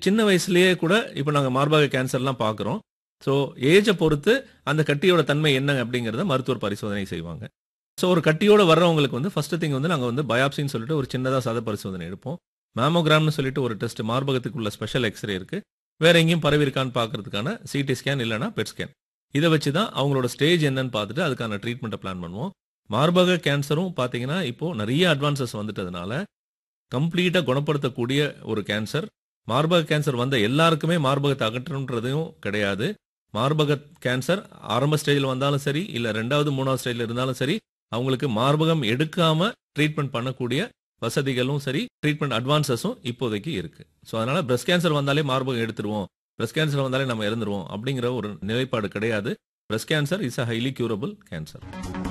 சின்ன வயசுலயே கூட இப்போ நாங்க மார்பக கேன்சர்லாம் பார்க்குறோம் ஸோ ஏஜை பொறுத்து அந்த கட்டியோட தன்மை என்ன அப்படிங்கிறத மருத்துவர் பரிசோதனை செய்வாங்க ஸோ ஒரு கட்டியோட வர்றவங்களுக்கு வந்து ஃபர்ஸ்ட் திங் வந்து நாங்கள் வந்து பயாப்சின்னு சொல்லிட்டு ஒரு சின்னதாக சத பரிசோதனை எடுப்போம் மேமோகிராம்னு சொல்லிட்டு ஒரு டெஸ்ட் மார்பகத்துக்குள்ள ஸ்பெஷல் எக்ஸ்ரே இருக்கு வேற எங்கேயும் பரவி இருக்கான்னு பார்க்கறதுக்கான சிடி ஸ்கேன் இல்லைனா பெட் ஸ்கேன் இதை வச்சு தான் அவங்களோட ஸ்டேஜ் என்னன்னு பார்த்துட்டு அதுக்கான ட்ரீட்மெண்ட்டை பிளான் பண்ணுவோம் மார்பக கேன்சரும் பார்த்தீங்கன்னா இப்போ நிறைய அட்வான்சஸ் வந்துட்டதுனால கம்ப்ளீட்டாக குணப்படுத்தக்கூடிய ஒரு கேன்சர் மார்பக கேன்சர் வந்த எல்லாருக்குமே மார்பகத்தை அகற்றணுன்றதும் கிடையாது மார்பக கேன்சர் ஆரம்ப ஸ்டேஜில் வந்தாலும் சரி இல்லை ரெண்டாவது மூணாவது ஸ்டேஜில் இருந்தாலும் சரி அவங்களுக்கு மார்பகம் எடுக்காம ட்ரீட்மெண்ட் பண்ணக்கூடிய வசதிகளும் சரி ட்ரீட்மெண்ட் அட்வான்சஸும் இப்போதைக்கு இருக்கு ஸோ அதனால பிரஸ்ட் கேன்சர் வந்தாலே மார்பகம் எடுத்துருவோம் பிரஸ்ட் கேன்சர் வந்தாலே நம்ம இறந்துருவோம் அப்படிங்கிற ஒரு நிலைப்பாடு கிடையாது breast cancer is a highly curable cancer